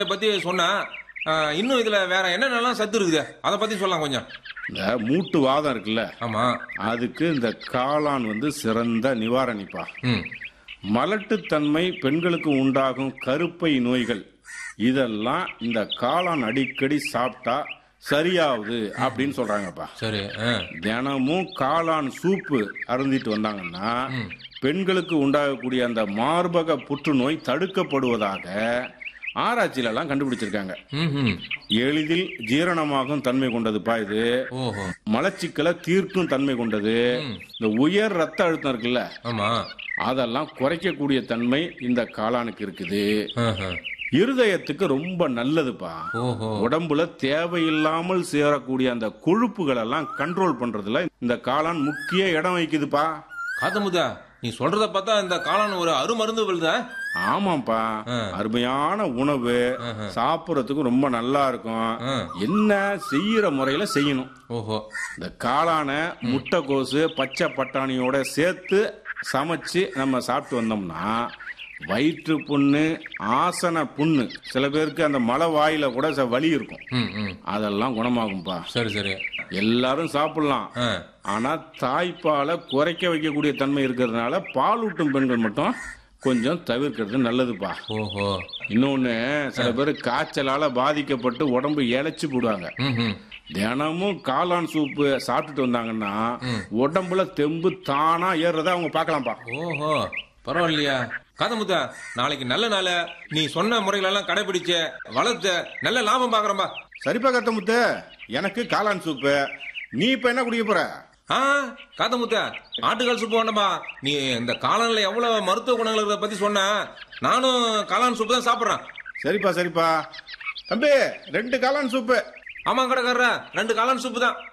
பத்தி சொன்னா ஆ, இன்னும் இதுல வேற என்னென்னலாம் சத்து இருக்குது அதை பத்தி சொல்லலாம் கொஞ்சம் இந்த மூட்டு வாதம் இருக்குல்ல ஆமா அதுக்கு இந்த காளான் வந்து சிறந்த நிவாரணிப்பா ம் மலட்டுத்தன்மை பெண்களுக்கு உண்டாகும் கருப்பை நோய்கள் இதெல்லாம் இந்த காளான் அடிக்கடி சாப்பிட்டா சரியாகுது அப்படின்னு சொல்றாங்கப்பா சரி ஆ. தினமும் காளான் சூப்பு அருந்திட்டு வந்தாங்கன்னா பெண்களுக்கு உண்டாகக்கூடிய அந்த மார்பக புற்றுநோய் தடுக்கப்படுவதாக ஆராய்ச்சியில எல்லாம் கண்டுபிடிச்சிருக்காங்க ம்ஹும். எளிதில் ஜீரணமாகும் தன்மை கொண்டதுப்பா இது ஓஹோ மலச்சிக்கலை தீர்க்கும் தன்மை கொண்டது இந்த உயர் ரத்த அழுத்தம் இருக்குல்ல ஆமா அதெல்லாம் குறைக்கக்கூடிய தன்மை இந்த காளானுக்கு இருக்குது ஆஹா. இருதயத்துக்கு ரொம்ப நல்லதுப்பா ஓஹோ உடம்புல தேவையில்லாமல் சேரக்கூடிய அந்த கொழுப்புகள் எல்லாம் கண்ட்ரோல் பண்றதுல இந்த காளான் முக்கிய இடம் வகிக்குதுப்பா காத்தமுதா நீ சொல்றத பார்த்தா இந்த காளான் ஒரு அருமருந்து விழுதா ஆமாப்பா அருமையான உணவு சாப்பிடறதுக்கு ரொம்ப நல்லா இருக்கும் என்ன செய்யற முறையில செய்யணும் ஓஹோ இந்த காளான முட்டைக்கோசு பச்சை பட்டாணியோட சேர்த்து சமைச்சு நம்ம சாப்பிட்டு வந்தோம்னா வயிற்று புண்ணு ஆசன புண்ணு சில பேருக்கு அந்த மலை வாயில கூட ச- வலி இருக்கும் ம் ம் அதெல்லாம் குணமாகும்பா சரி சரி எல்லாரும் சாப்பிடலாம் ஆ ஆனா தாய்ப்பாலை குறைக்க வைக்கக்கூடிய தன்மை இருக்கிறதுனால பாலூட்டும் பெண்கள் மட்டும் கொஞ்சம் தவிர்க்கிறது நல்லதுப்பா ஓஹோ இன்னொன்னு சில பேர் காய்ச்சலால பாதிக்கப்பட்டு உடம்பு இழைச்சு போடுவாங்க ம் ம் தினமும் காளான் சூப்பு சாப்பிட்டுட்டு வந்தாங்கன்னா உடம்புல தெம்பு தானா ஏறுறத அவங்க பார்க்கலாம்ப்பா ஓஹோ பரவாயில்லையா காதமுத்தா நாளைக்கு நல்ல நாள் நீ சொன்ன முறைகளெல்லாம் கடைபிடிச்ச வளர்த்த நல்ல லாபம் பாக்குறம்பா சரிப்பா கத்தமுத்து எனக்கு காளான் சூப்பு நீ இப்ப என்ன குடிக்க போற ஆ காதமுத்தா ஆட்டுக்கால் சூப்பு வேண்டாம்பா நீ இந்த காளான்ல எவ்வளவு மருத்துவ குணங்கள் இருக்கிறத பத்தி சொன்ன நானும் காளான் சூப்பு தான் சாப்பிடுறேன் சரிப்பா சரிப்பா தம்பி ரெண்டு காளான் சூப்பு ஆமா கடைக்காரர ரெண்டு காளான் சூப்பு தான்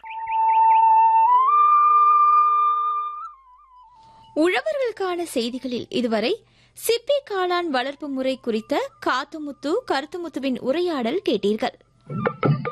உழவர்களுக்கான செய்திகளில் இதுவரை சிப்பி காளான் வளர்ப்பு முறை குறித்த காத்துமுத்து கருத்துமுத்துவின் உரையாடல் கேட்டீர்கள்